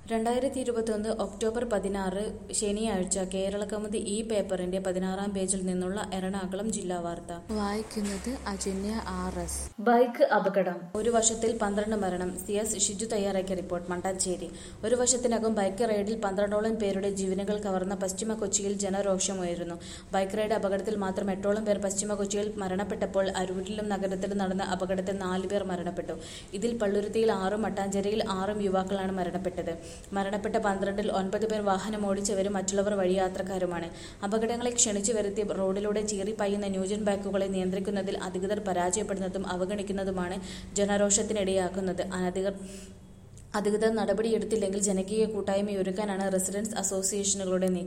രണ്ടായിരത്തി ഇരുപത്തൊന്ന് ഒക്ടോബർ പതിനാറ് ശനിയാഴ്ച കേരളകൗമുദി ഈ പേപ്പറിന്റെ പതിനാറാം പേജിൽ നിന്നുള്ള എറണാകുളം ജില്ലാ വാർത്ത വായിക്കുന്നത് അജന്യ ആർ എസ് ബൈക്ക് അപകടം ഒരു വർഷത്തിൽ പന്ത്രണ്ട് മരണം സി എസ് ഷിജു തയ്യാറാക്കിയ റിപ്പോർട്ട് മട്ടാഞ്ചേരി ഒരു വർഷത്തിനകം ബൈക്ക് റൈഡിൽ പന്ത്രണ്ടോളം പേരുടെ ജീവനുകൾ കവർന്ന പശ്ചിമ കൊച്ചിയിൽ ജനരോഷമുയരുന്നു ബൈക്ക് റൈഡ് അപകടത്തിൽ മാത്രം എട്ടോളം പേർ പശ്ചിമ കൊച്ചിയിൽ മരണപ്പെട്ടപ്പോൾ അരൂരിലും നഗരത്തിലും നടന്ന അപകടത്തിൽ നാലുപേർ മരണപ്പെട്ടു ഇതിൽ പള്ളുരുത്തിയിൽ ആറും മട്ടാഞ്ചേരിയിൽ ആറും യുവാക്കളാണ് മരണപ്പെട്ടത് മരണപ്പെട്ട പന്ത്രണ്ടിൽ ഒൻപത് പേർ വാഹനം ഓടിച്ചവരും മറ്റുള്ളവർ വഴിയാത്രക്കാരുമാണ് അപകടങ്ങളെ ക്ഷണിച്ചു വരുത്തി റോഡിലൂടെ ചീറിപ്പായുന്ന ന്യൂജൻ ബൈക്കുകളെ നിയന്ത്രിക്കുന്നതിൽ അധികൃതർ പരാജയപ്പെടുന്നതും അവഗണിക്കുന്നതുമാണ് ജനരോഷത്തിനിടയാക്കുന്നത് അനധികൃ അധികൃതർ നടപടിയെടുത്തില്ലെങ്കിൽ ജനകീയ കൂട്ടായ്മയൊരുക്കാനാണ് റെസിഡൻസ് അസോസിയേഷനുകളുടെ നീക്കം